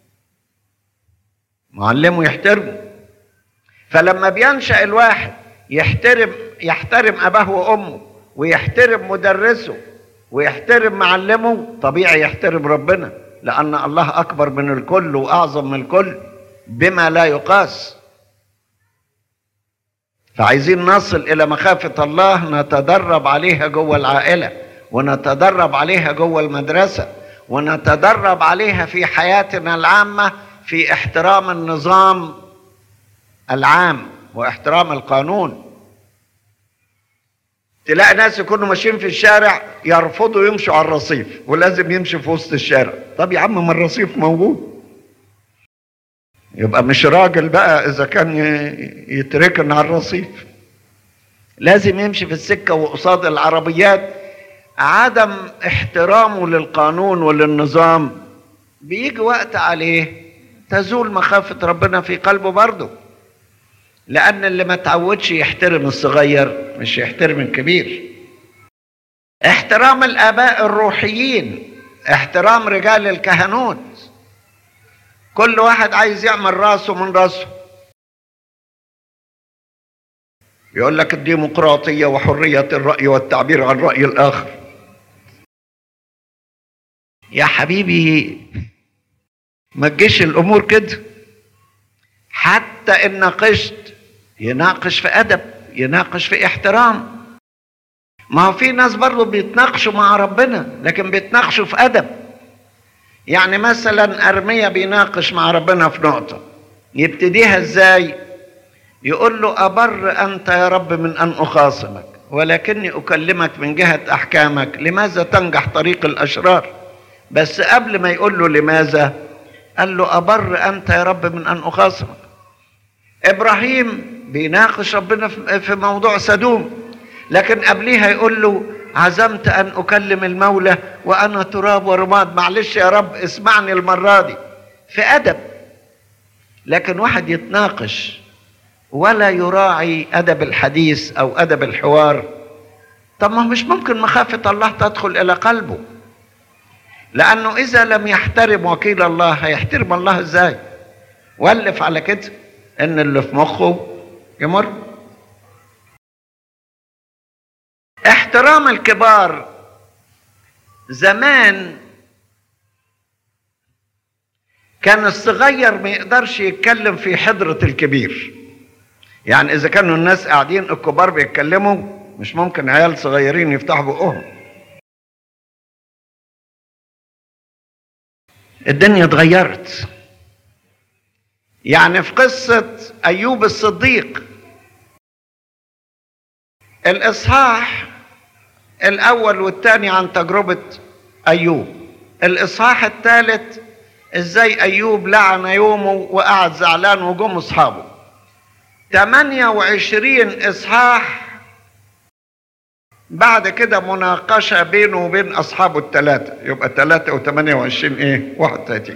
معلمه يحترمه فلما بينشأ الواحد يحترم يحترم أباه وأمه ويحترم مدرسه ويحترم معلمه طبيعي يحترم ربنا لأن الله أكبر من الكل وأعظم من الكل بما لا يقاس فعايزين نصل إلى مخافة الله نتدرب عليها جوه العائلة ونتدرب عليها جوه المدرسة ونتدرب عليها في حياتنا العامة في احترام النظام العام واحترام القانون تلاقي ناس يكونوا ماشيين في الشارع يرفضوا يمشوا على الرصيف ولازم يمشي في وسط الشارع طب يا عم ما الرصيف موجود يبقى مش راجل بقى اذا كان يتركن على الرصيف لازم يمشي في السكه وقصاد العربيات عدم احترامه للقانون وللنظام بيجي وقت عليه تزول مخافه ربنا في قلبه برضه لأن اللي ما تعودش يحترم الصغير مش يحترم الكبير احترام الآباء الروحيين احترام رجال الكهنوت كل واحد عايز يعمل راسه من راسه يقول لك الديمقراطية وحرية الرأي والتعبير عن رأي الآخر يا حبيبي ما تجيش الأمور كده حتى إن ناقشت يناقش في أدب يناقش في احترام ما هو في ناس برضه بيتناقشوا مع ربنا لكن بيتناقشوا في أدب يعني مثلا أرميا بيناقش مع ربنا في نقطة يبتديها ازاي يقول له أبر أنت يا رب من أن أخاصمك ولكني أكلمك من جهة أحكامك لماذا تنجح طريق الأشرار بس قبل ما يقول له لماذا قال له أبر أنت يا رب من أن أخاصمك إبراهيم بيناقش ربنا في موضوع سدوم لكن قبليها يقول له عزمت أن أكلم المولى وأنا تراب ورماد معلش يا رب اسمعني المرة دي في أدب لكن واحد يتناقش ولا يراعي أدب الحديث أو أدب الحوار طب ما مش ممكن مخافة الله تدخل إلى قلبه لأنه إذا لم يحترم وكيل الله هيحترم الله إزاي ولف على كده إن اللي في مخه يمر احترام الكبار زمان كان الصغير ما يقدرش يتكلم في حضرة الكبير يعني إذا كانوا الناس قاعدين الكبار بيتكلموا مش ممكن عيال صغيرين يفتحوا بقهم الدنيا اتغيرت يعني في قصة أيوب الصديق الإصحاح الأول والثاني عن تجربة أيوب الإصحاح الثالث إزاي أيوب لعن يومه وقعد زعلان وجم أصحابه 28 إصحاح بعد كده مناقشة بينه وبين أصحابه الثلاثة يبقى 3 و 28 إيه 31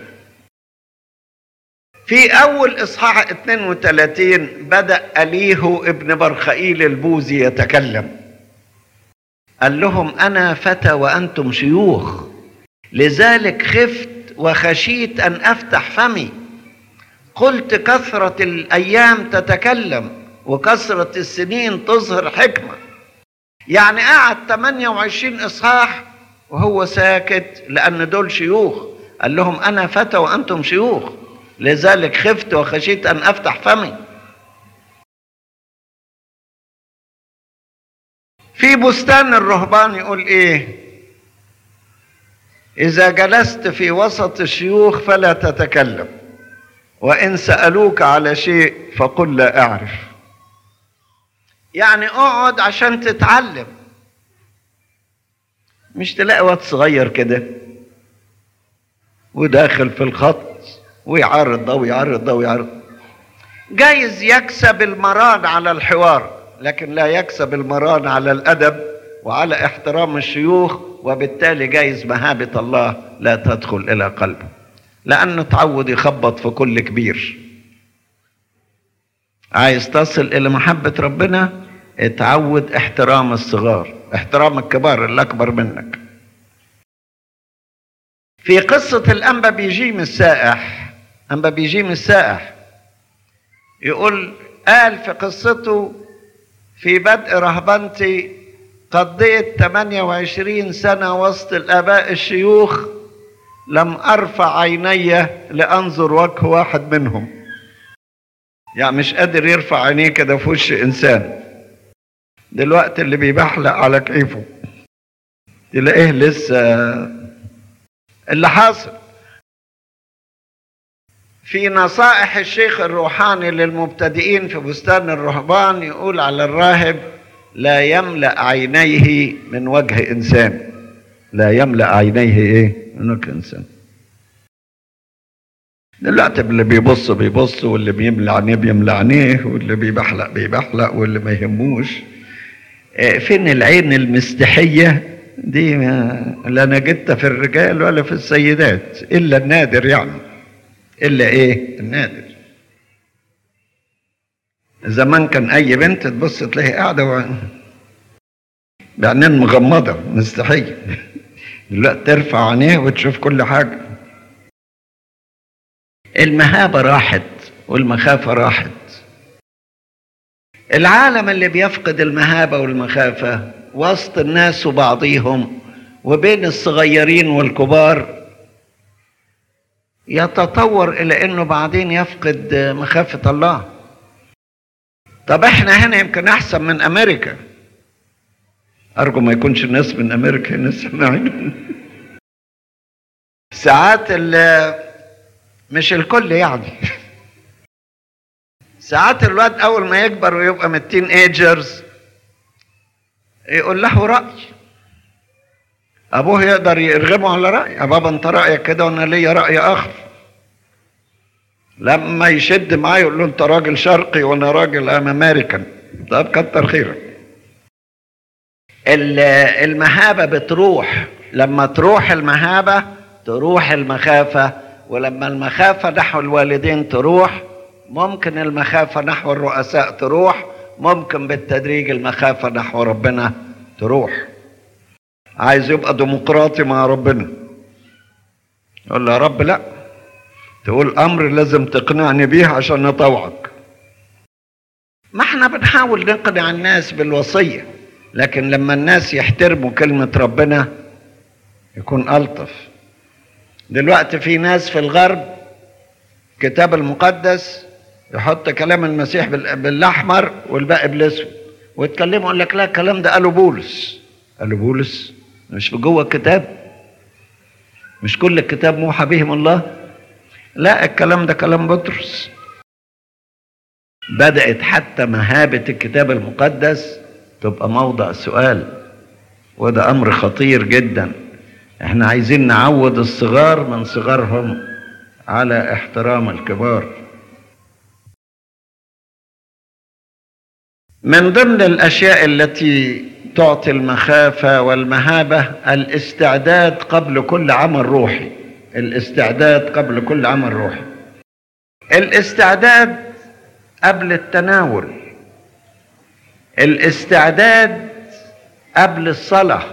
في أول إصحاح 32 بدأ أليهو ابن برخائيل البوزي يتكلم قال لهم أنا فتى وأنتم شيوخ لذلك خفت وخشيت أن أفتح فمي قلت كثرة الأيام تتكلم وكثرة السنين تظهر حكمة يعني قعد 28 إصحاح وهو ساكت لأن دول شيوخ قال لهم أنا فتى وأنتم شيوخ لذلك خفت وخشيت أن أفتح فمي في بستان الرهبان يقول إيه إذا جلست في وسط الشيوخ فلا تتكلم وإن سألوك على شيء فقل لا أعرف يعني اقعد عشان تتعلم مش تلاقي واد صغير كده وداخل في الخط ويعارض ده ويعارض ده ويعارض جايز يكسب المران على الحوار لكن لا يكسب المران على الأدب وعلى احترام الشيوخ وبالتالي جايز مهابة الله لا تدخل إلى قلبه لأنه تعود يخبط في كل كبير عايز تصل إلى محبة ربنا اتعود احترام الصغار احترام الكبار اللي أكبر منك في قصة الأنبا بيجيم السائح أنبا بيجيم السائح يقول قال في قصته في بدء رهبنتي قضيت 28 سنة وسط الآباء الشيوخ لم أرفع عيني لأنظر وجه واحد منهم يعني مش قادر يرفع عينيه كده في وش إنسان دلوقتي اللي بيبحلق على كيفه تلاقيه لسه اللي حاصل في نصائح الشيخ الروحاني للمبتدئين في بستان الرهبان يقول على الراهب لا يملأ عينيه من وجه إنسان لا يملأ عينيه إيه من وجه إنسان دلوقتي اللي بيبص بيبص واللي بيملى عينيه بيملى عينيه واللي بيبحلق بيبحلق واللي ما يهموش فين العين المستحية دي ما لا نجدت في الرجال ولا في السيدات إلا النادر يعني إلا إيه النادر زمان كان أي بنت تبص تلاقي قاعدة و... بعينين مغمضة مستحية دلوقتي ترفع عينيه وتشوف كل حاجة المهابة راحت والمخافة راحت العالم اللي بيفقد المهابة والمخافة وسط الناس وبعضيهم وبين الصغيرين والكبار يتطور إلى أنه بعدين يفقد مخافة الله طب احنا هنا يمكن أحسن من أمريكا أرجو ما يكونش الناس من أمريكا هنا سامعين ساعات مش الكل يعني ساعات الواد اول ما يكبر ويبقى من التين ايجرز يقول له راي ابوه يقدر يرغمه على راي يا بابا انت رايك كده وانا ليا راي اخر لما يشد معاه يقول له انت راجل شرقي وانا راجل ام امريكان طب كتر خيرك المهابه بتروح لما تروح المهابه تروح المخافه ولما المخافه نحو الوالدين تروح ممكن المخافة نحو الرؤساء تروح ممكن بالتدريج المخافة نحو ربنا تروح عايز يبقى ديمقراطي مع ربنا يقول له يا رب لا تقول امر لازم تقنعني بيه عشان نطوعك ما احنا بنحاول نقنع الناس بالوصية لكن لما الناس يحترموا كلمة ربنا يكون ألطف دلوقتي في ناس في الغرب الكتاب المقدس يحط كلام المسيح بالاحمر والباقي بالاسود ويتكلموا يقول لك لا الكلام ده قاله بولس قاله بولس مش في جوه الكتاب مش كل الكتاب موحى به الله لا الكلام ده كلام بطرس بدأت حتى مهابة الكتاب المقدس تبقى موضع سؤال وده أمر خطير جدا احنا عايزين نعود الصغار من صغرهم على احترام الكبار من ضمن الاشياء التي تعطي المخافه والمهابه الاستعداد قبل كل عمل روحي الاستعداد قبل كل عمل روحي الاستعداد قبل التناول الاستعداد قبل الصلاه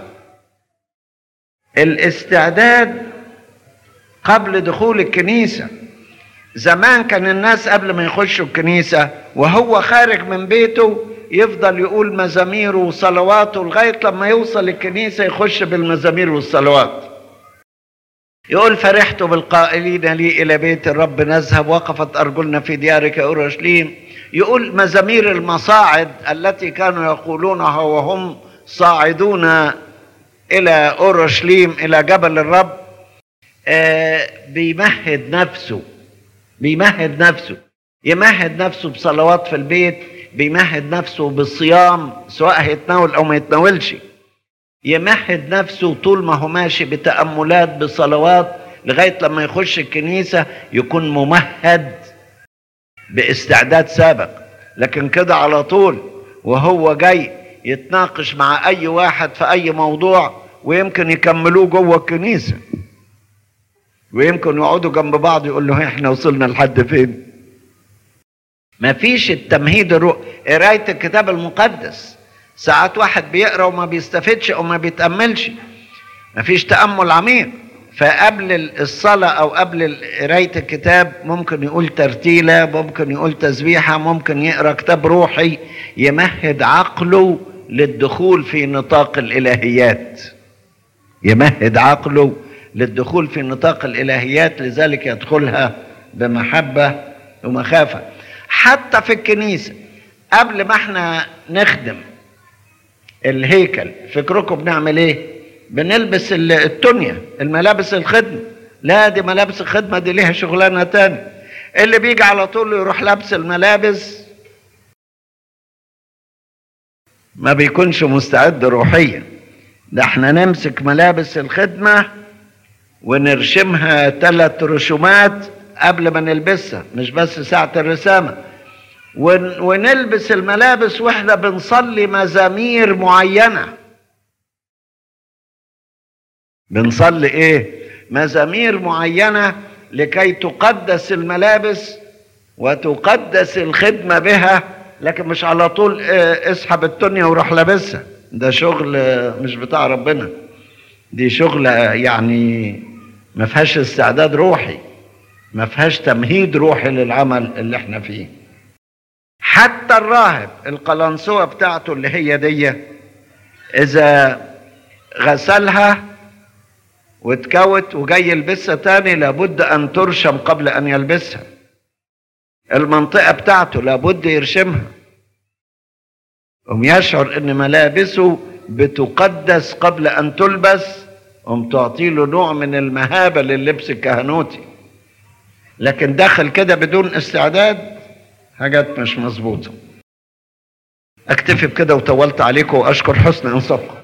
الاستعداد قبل دخول الكنيسه زمان كان الناس قبل ما يخشوا الكنيسه وهو خارج من بيته يفضل يقول مزاميره وصلواته لغايه لما يوصل الكنيسه يخش بالمزامير والصلوات يقول فرحت بالقائلين لي الى بيت الرب نذهب وقفت ارجلنا في ديارك اورشليم يقول مزامير المصاعد التي كانوا يقولونها وهم صاعدون الى اورشليم الى جبل الرب آه بيمهد نفسه بيمهد نفسه يمهد نفسه بصلوات في البيت بيمهد نفسه بالصيام سواء هيتناول او ما يتناولش يمهد نفسه طول ما هو ماشي بتأملات بصلوات لغاية لما يخش الكنيسة يكون ممهد باستعداد سابق لكن كده على طول وهو جاي يتناقش مع أي واحد في أي موضوع ويمكن يكملوه جوه الكنيسة ويمكن يقعدوا جنب بعض يقول له احنا وصلنا لحد فين ما فيش التمهيد الروح قراية الكتاب المقدس ساعات واحد بيقرا وما بيستفدش او ما بيتأملش ما فيش تأمل عميق فقبل الصلاة أو قبل قراية الكتاب ممكن يقول ترتيلة ممكن يقول تسبيحة ممكن يقرأ كتاب روحي يمهد عقله للدخول في نطاق الإلهيات يمهد عقله للدخول في نطاق الإلهيات لذلك يدخلها بمحبة ومخافة حتى في الكنيسة قبل ما احنا نخدم الهيكل فكركم بنعمل ايه بنلبس التونية الملابس الخدمة لا دي ملابس الخدمة دي ليها شغلانة تاني اللي بيجي على طول يروح لابس الملابس ما بيكونش مستعد روحيا ده احنا نمسك ملابس الخدمة ونرشمها ثلاث رسومات قبل ما نلبسها مش بس ساعة الرسامة ونلبس الملابس واحنا بنصلي مزامير معينة بنصلي ايه مزامير معينة لكي تقدس الملابس وتقدس الخدمة بها لكن مش على طول اسحب التونية وروح لابسها ده شغل مش بتاع ربنا دي شغل يعني ما فيهاش استعداد روحي ما فيهاش تمهيد روحي للعمل اللي احنا فيه حتى الراهب القلنسوة بتاعته اللي هي دي اذا غسلها واتكوت وجاي يلبسها تاني لابد ان ترشم قبل ان يلبسها المنطقة بتاعته لابد يرشمها قم يشعر ان ملابسه بتقدس قبل ان تلبس قم تعطي له نوع من المهابة لللبس الكهنوتي لكن دخل كده بدون استعداد حاجات مش مظبوطة اكتفي بكده وطولت عليكم واشكر حسن انصافكم